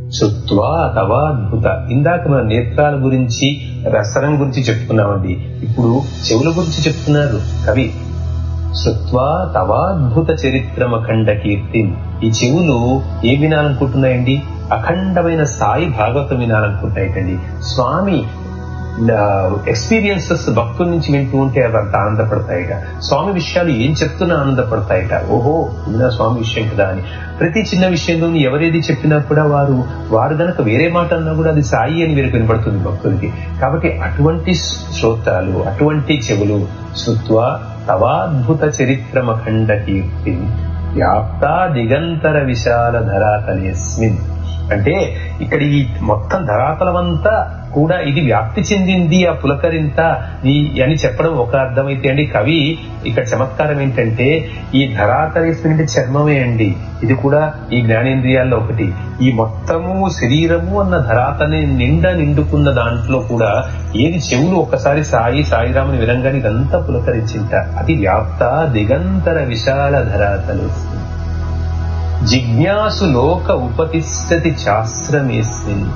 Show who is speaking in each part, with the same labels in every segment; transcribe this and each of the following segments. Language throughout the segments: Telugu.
Speaker 1: శుత్వా తవాద్భుత ఇందాక మన నేత్రాల గురించి రసనం గురించి చెప్పుకున్నామండి ఇప్పుడు చెవుల గురించి చెప్తున్నారు కవి శుత్వా తవాద్భుత చరిత్రమఖండ కీర్తి ఈ చెవులు ఏ వినాలనుకుంటున్నాయండి అఖండమైన సాయి భాగవతం వినాలనుకుంటాయిటండి స్వామి ఎక్స్పీరియన్సెస్ భక్తుల నుంచి వింటూ ఉంటే అవి అంత ఆనందపడతాయిట స్వామి విషయాలు ఏం చెప్తున్నా ఆనందపడతాయిట ఓహో ఇది నా స్వామి విషయం కదా అని ప్రతి చిన్న విషయంలో ఎవరేది చెప్పినా కూడా వారు వారు గనక వేరే మాట అన్నా కూడా అది సాయి అని వీరికి వినపడుతుంది భక్తులకి కాబట్టి అటువంటి శ్రోతాలు అటువంటి చెవులు శృత్వ తవాద్భుత చరిత్రమఖండ కీర్తి వ్యాప్తా దిగంతర విశాల ధరాతలేస్మిన్ అంటే ఇక్కడ ఈ మొత్తం ధరాతలమంతా కూడా ఇది వ్యాప్తి చెందింది ఆ పులకరింత ఈ అని చెప్పడం ఒక అర్థమైతే అండి కవి ఇక్కడ చమత్కారం ఏంటంటే ఈ ధరాతలేస్మిన్ అంటే చర్మమే అండి ఇది కూడా ఈ జ్ఞానేంద్రియాల్లో ఒకటి ఈ మొత్తము శరీరము అన్న ధరాతని నిండా నిండుకున్న దాంట్లో కూడా ఏది చెవులు ఒక్కసారి సాయి సాయిరాముని వినంగానే ఇదంతా పులకరించింట అది వ్యాప్త దిగంతర విశాల ధరాతలు జిజ్ఞాసు లోక ఉపతిష్టతి శాస్త్రమేస్మిన్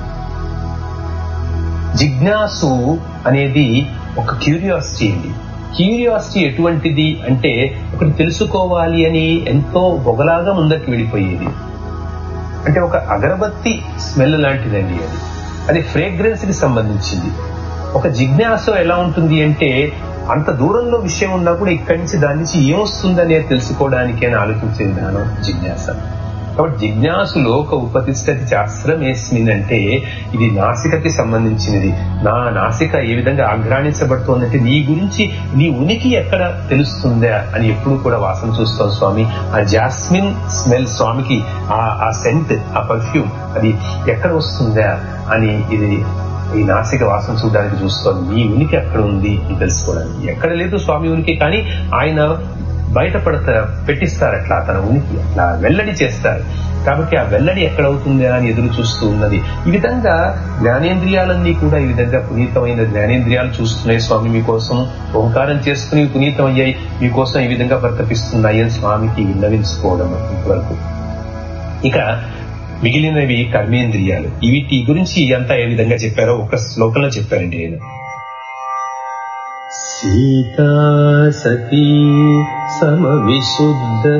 Speaker 1: జిజ్ఞాసు అనేది ఒక క్యూరియాసిటీ అండి క్యూరియాసిటీ ఎటువంటిది అంటే ఒకటి తెలుసుకోవాలి అని ఎంతో బొగలాగా ముందరికి వెళ్ళిపోయేది అంటే ఒక అగరబత్తి స్మెల్ లాంటిదండి అది అది ఫ్రేగ్రెన్స్ కి సంబంధించింది ఒక జిజ్ఞాస ఎలా ఉంటుంది అంటే అంత దూరంలో విషయం ఉన్నా కూడా ఇక్కడి నుంచి దాని నుంచి ఏమొస్తుందనే తెలుసుకోవడానికి అని ఆలోచించే విధానం జిజ్ఞాస కాబట్టి జిజ్ఞాసు లోక ఉపతిష్టతి శాస్త్రం వేసింది అంటే ఇది నాసికకి సంబంధించినది నా నాసిక ఏ విధంగా ఆఘ్రాణించబడుతోందంటే నీ గురించి నీ ఉనికి ఎక్కడ తెలుస్తుందా అని ఎప్పుడు కూడా వాసన చూస్తాం స్వామి ఆ జాస్మిన్ స్మెల్ స్వామికి ఆ ఆ సెంట్ ఆ పర్ఫ్యూమ్ అది ఎక్కడ వస్తుందా అని ఇది ఈ నాసిక వాసన చూడడానికి చూస్తోంది మీ ఉనికి ఎక్కడ ఉంది అని తెలుసుకోవడానికి ఎక్కడ లేదు స్వామి ఉనికి కానీ ఆయన బయటపడతా పెట్టిస్తారు అట్లా తన ఉనికి అట్లా వెల్లడి చేస్తారు కాబట్టి ఆ వెల్లడి ఎక్కడవుతుంది అని ఎదురు చూస్తూ ఉన్నది ఈ విధంగా జ్ఞానేంద్రియాలన్నీ కూడా ఈ విధంగా పునీతమైన జ్ఞానేంద్రియాలు చూస్తున్నాయి స్వామి మీకోసం ఓంకారం చేసుకుని పునీతం అయ్యాయి మీకోసం ఈ విధంగా ప్రకటిస్తున్నాయి అని స్వామికి విన్నవించుకోవడం ఇంతవరకు ఇక మిగిలినవి కర్మేంద్రియాలు వీటి గురించి అంతా ఏ విధంగా చెప్పారో ఒక శ్లోకంలో చెప్పారండి నేను సీతా సతీ సమవిశుద్ధ